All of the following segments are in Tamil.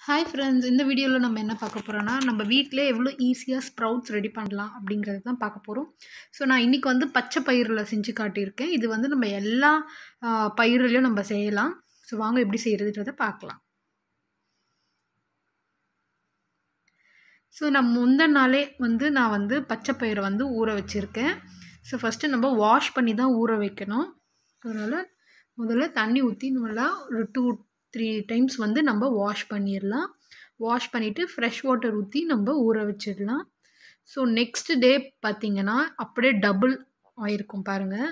ஹாய் ஃப்ரெண்ட்ஸ் இந்த வீடியோவில் நம்ம என்ன பார்க்க போகிறோன்னா நம்ம வீட்டிலே எவ்வளோ ஈஸியாக ஸ்ப்ரவுட்ஸ் ரெடி பண்ணலாம் அப்படிங்கிறது தான் பார்க்க போகிறோம் ஸோ நான் இன்றைக்கி வந்து பச்சை பயிரில் செஞ்சு காட்டியிருக்கேன் இது வந்து நம்ம எல்லா பயிரிலையும் நம்ம செய்யலாம் ஸோ வாங்க எப்படி செய்கிறதுன்றதை பார்க்கலாம் ஸோ நான் முந்தின நாளே வந்து நான் வந்து பச்சை பயிரை வந்து ஊற வச்சுருக்கேன் ஸோ ஃபஸ்ட்டு நம்ம வாஷ் பண்ணி தான் ஊற வைக்கணும் அதனால் முதல்ல தண்ணி ஊற்றி நல்லா ஒரு டூ த்ரீ டைம்ஸ் வந்து நம்ம வாஷ் பண்ணிடலாம் வாஷ் பண்ணிவிட்டு ஃப்ரெஷ் வாட்டர் ஊற்றி நம்ம ஊற வச்சிடலாம் ஸோ நெக்ஸ்ட் டே பார்த்திங்கன்னா அப்படியே டபுள் ஆயிருக்கும் பாருங்கள்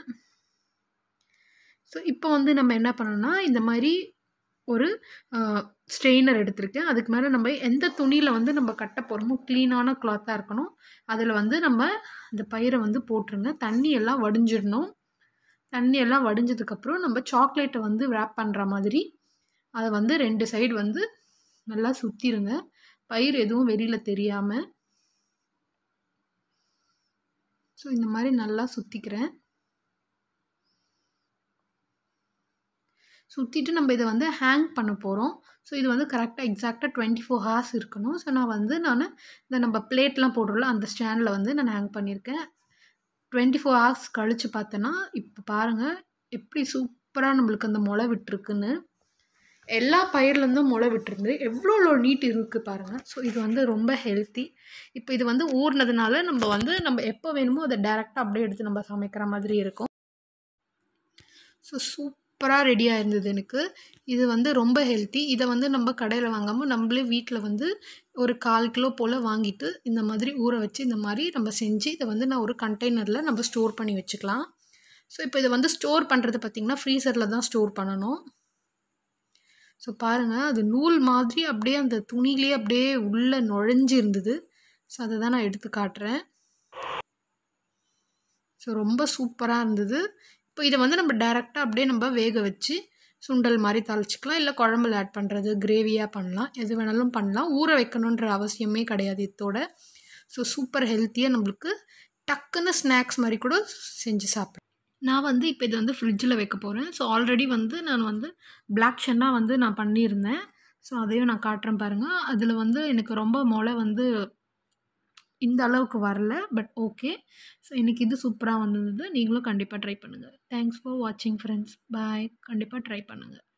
ஸோ இப்போ வந்து நம்ம என்ன பண்ணோம்னா இந்த மாதிரி ஒரு ஸ்ட்ரெயினர் எடுத்திருக்கேன் அதுக்கு மேலே நம்ம எந்த துணியில் வந்து நம்ம கட்ட போகிறோமோ க்ளீனான கிளாத்தாக இருக்கணும் அதில் வந்து நம்ம அந்த பயிரை வந்து போட்டுருங்க தண்ணி எல்லாம் வடிஞ்சிடணும் தண்ணி எல்லாம் வடிஞ்சதுக்கப்புறம் நம்ம சாக்லேட்டை வந்து ரேப் பண்ணுற மாதிரி அதை வந்து ரெண்டு சைடு வந்து நல்லா சுற்றிடுங்க பயிர் எதுவும் வெளியில் தெரியாமல் ஸோ இந்த மாதிரி நல்லா சுற்றிக்கிறேன் சுற்றிட்டு நம்ம இதை வந்து ஹேங் பண்ண போகிறோம் ஸோ இது வந்து கரெக்டாக எக்ஸாக்டாக டுவெண்ட்டி ஃபோர் ஹார்ஸ் இருக்கணும் ஸோ நான் வந்து நான் இந்த நம்ம பிளேட்லாம் போடுறோம்ல அந்த ஸ்டாண்டில் வந்து நான் ஹேங் பண்ணியிருக்கேன் டுவெண்ட்டி ஃபோர் ஹவர்ஸ் கழித்து பார்த்தோன்னா இப்போ பாருங்கள் எப்படி சூப்பராக நம்மளுக்கு அந்த முளை விட்டுருக்குன்னு எல்லா பயிர்லேருந்தும் முளை விட்டுருந்து எவ்வளோ நீட் இருக்குது பாருங்கள் ஸோ இது வந்து ரொம்ப ஹெல்த்தி இப்போ இது வந்து ஊறினதுனால நம்ம வந்து நம்ம எப்போ வேணுமோ அதை டேரெக்டாக அப்படியே எடுத்து நம்ம சமைக்கிற மாதிரி இருக்கும் ஸோ சூப்பராக ரெடியாக இருந்தது எனக்கு இது வந்து ரொம்ப ஹெல்த்தி இதை வந்து நம்ம கடையில் வாங்காமல் நம்மளே வீட்டில் வந்து ஒரு கால் கிலோ போல் வாங்கிட்டு இந்த மாதிரி ஊற வச்சு இந்த மாதிரி நம்ம செஞ்சு இதை வந்து நான் ஒரு கண்டெய்னரில் நம்ம ஸ்டோர் பண்ணி வச்சுக்கலாம் ஸோ இப்போ இதை வந்து ஸ்டோர் பண்ணுறது பார்த்திங்கன்னா ஃப்ரீசரில் தான் ஸ்டோர் பண்ணணும் ஸோ பாருங்கள் அது நூல் மாதிரி அப்படியே அந்த துணிலேயே அப்படியே உள்ளே நுழைஞ்சி இருந்தது ஸோ அதை தான் நான் எடுத்து காட்டுறேன் ஸோ ரொம்ப சூப்பராக இருந்தது இப்போ இதை வந்து நம்ம டேரெக்டாக அப்படியே நம்ம வேக வச்சு சுண்டல் மாதிரி தாளிச்சிக்கலாம் இல்லை குழம்புல ஆட் பண்ணுறது கிரேவியாக பண்ணலாம் எது வேணாலும் பண்ணலாம் ஊற வைக்கணுன்ற அவசியமே கிடையாது இதோட ஸோ சூப்பர் ஹெல்த்தியாக நம்மளுக்கு டக்குன்னு ஸ்நாக்ஸ் மாதிரி கூட செஞ்சு சாப்பிட்லாம் நான் வந்து இப்போ இது வந்து ஃப்ரிட்ஜில் வைக்க போகிறேன் ஸோ ஆல்ரெடி வந்து நான் வந்து பிளாக் ஷென்னா வந்து நான் பண்ணியிருந்தேன் ஸோ அதையும் நான் காட்டுறேன் பாருங்கள் அதில் வந்து எனக்கு ரொம்ப முளை வந்து இந்த அளவுக்கு வரல பட் ஓகே ஸோ இன்றைக்கி இது சூப்பராக வந்தது நீங்களும் கண்டிப்பாக ட்ரை பண்ணுங்கள் தேங்க்ஸ் ஃபார் வாட்சிங் ஃப்ரெண்ட்ஸ் பாய் கண்டிப்பாக ட்ரை பண்ணுங்கள்